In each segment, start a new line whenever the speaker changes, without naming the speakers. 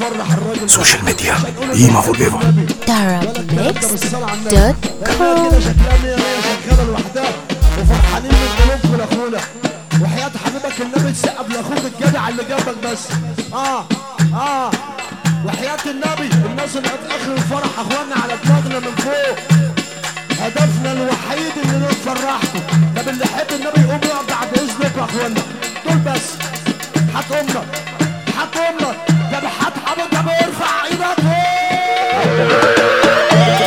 نفرح الراجل ده.
سوشيال ميديا
عشان نقول
قيمة
إن
فوق
النبي.
قيمة.
ولا الكلام ده بالصلاة على النبي.
دوت
إحنا كده شكلها مية مية شغالة لوحدها وفرحانين من قلوبكم لاخونا وحياة حبيبك النبي تسقف لاخوك الجدع اللي جنبك بس اه اه وحياة النبي الناس اللي في اخر الفرح اخوانا على دماغنا من فوق هدفنا الوحيد ان نفرحكم طب اللي يحب النبي يقوم يقف بعد اذنكم يا اخوانا دول بس هات امك هات امك طب هات حبيبك طب ارفع ايدك فوق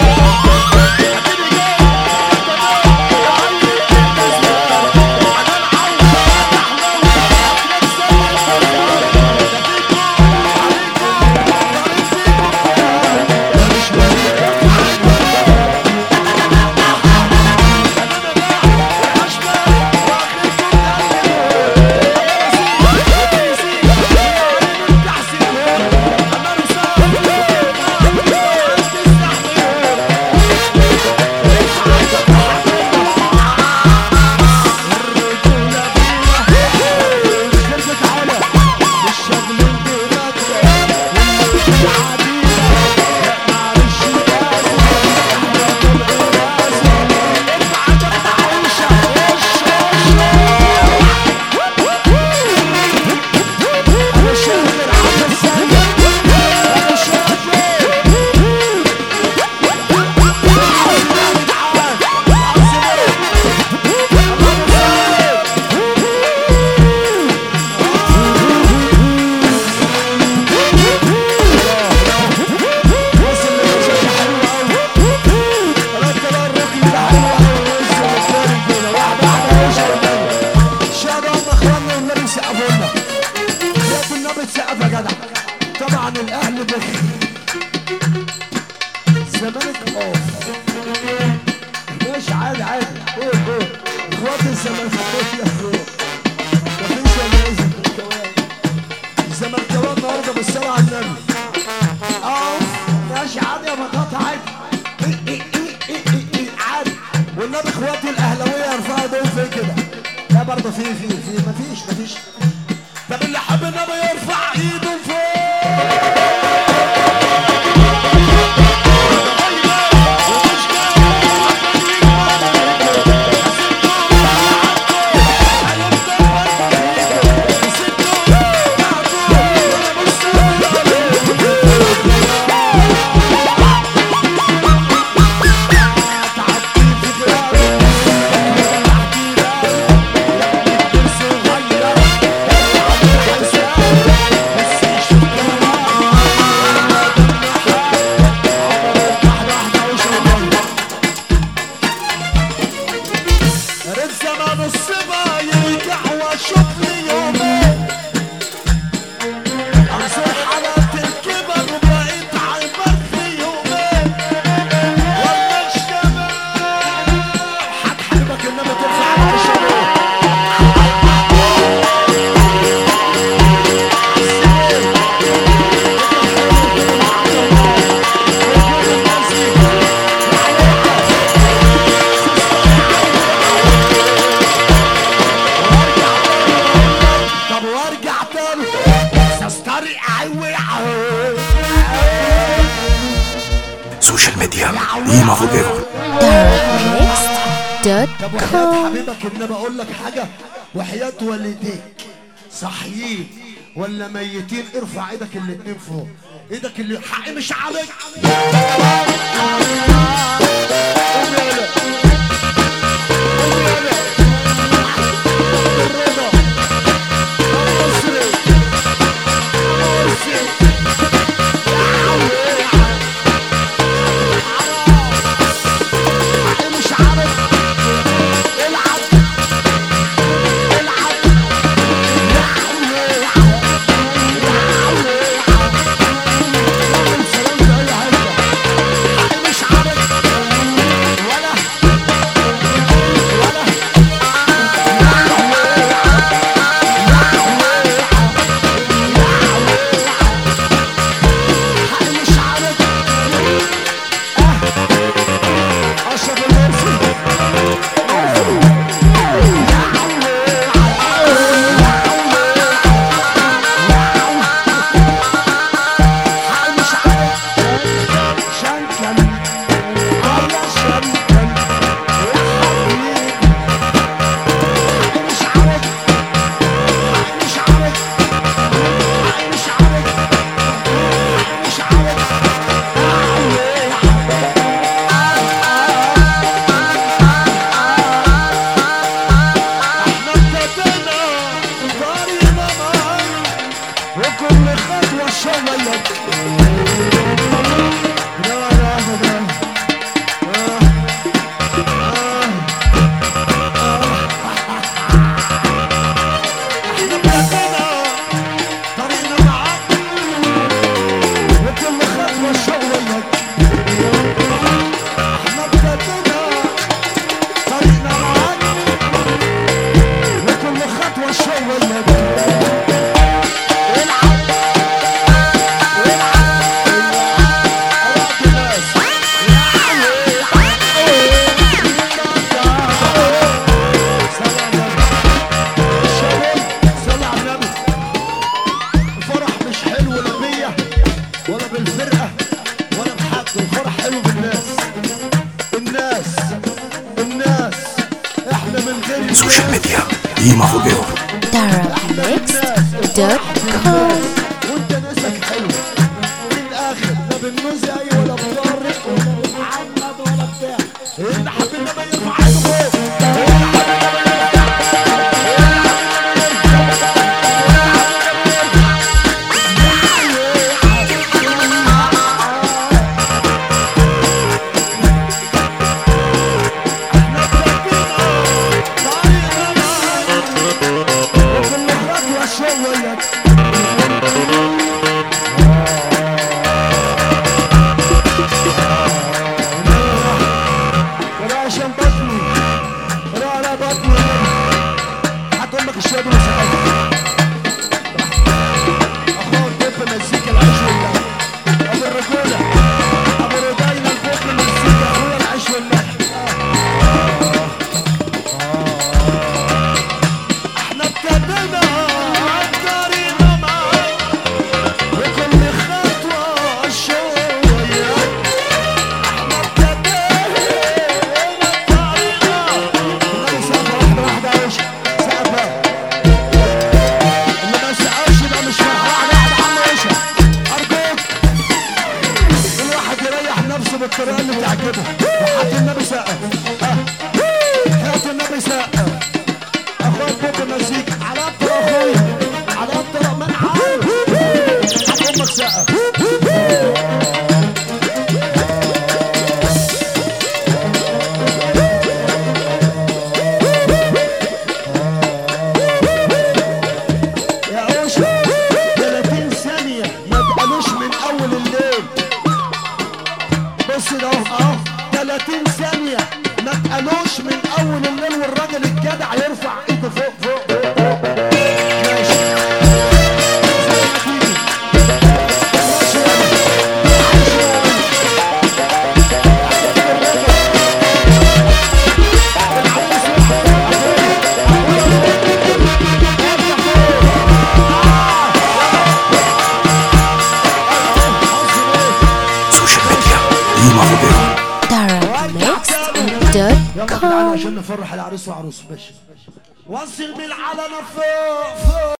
طبعا الاهل بخ الزمالك اوف ماشي عادي عادي قول قول اخوات الزمالكاويه فين مفيش ولا ايه زملكاويه الزملكاويه النهارده بالصلاه على النبي اه ماشي عادي يا بطاطا عادي إيه إيه إيه إيه إيه إيه عادي والنبي اخواتي الاهلاويه يرفعوا دول فين كده لا برضه في في في مفيش مفيش طب اللي حب النبي يرفع ايده فوق رد زمان الصبا يرجع واشوف لي يومين انظر حالات الكبر وبقيت عمر في يومين ولا الشباب حد حبك انما ترفع على الشباب طب وارجع تاني تستري عوي
سوشيال ميديا قيمة فوق قيمة
طب وحياة حبيبك ان انا اقول لك حاجة وحياة والديك صحيين ولا ميتين ارفع ايدك الاتنين فوق ايدك اللي حقي مش عليك قوم يلا. قوم يلا. الرضا. المصري. المصري. حقي مش عارف العب العب مش عارف
Ima Fodeo
darabmixed.com
وانت ناسك حلو من الاخر لا بالمزعي ولا بطارق ولا بالمحمد ولا بتاع اللي حبينا ما يرفع ايده فوق اللي حبينا ما يرفع وفي المخرج والشوية ولا عشان بطني ولا على بطني حتى امك الشاب اللي سألت اخوك طب مزيكا العيش واللحم ابو الرجولة ابو رجاينا الفوق مزيكا اخويا العيش واللحم احنا ابتدينا طريقنا معاك وكل خطوة شوية احنا ابتدينا طريقنا النبي سقفة واحدة واحدة يا باشا سقفة اللي ما سقفش ده مش فرحان قاعد عم باشا ارجوك الواحد يريح نفسه بالطريقة اللي بتعجبه وحياة النبي سقف ها حياة النبي سقف اخوك بوك المزيك على ابطال اخويا على ابطال من عارف حق امك سقف يا اوشا 30 ثانية ما تقالوش من اول الليل بص ده اهو اهو 30 ثانية ما تقالوش من اول الليل والراجل الجدع يرفع ايده فوق فوق فوق فوق. ماشي زي ما تيجي. ماشي يا ابني. ماشي يا ابني.
Social media Ima Fodeo
darabmixed.com
يلا تعالى عشان نفرح العريس وعروسه ماشي وصل بالعلن فوق فوق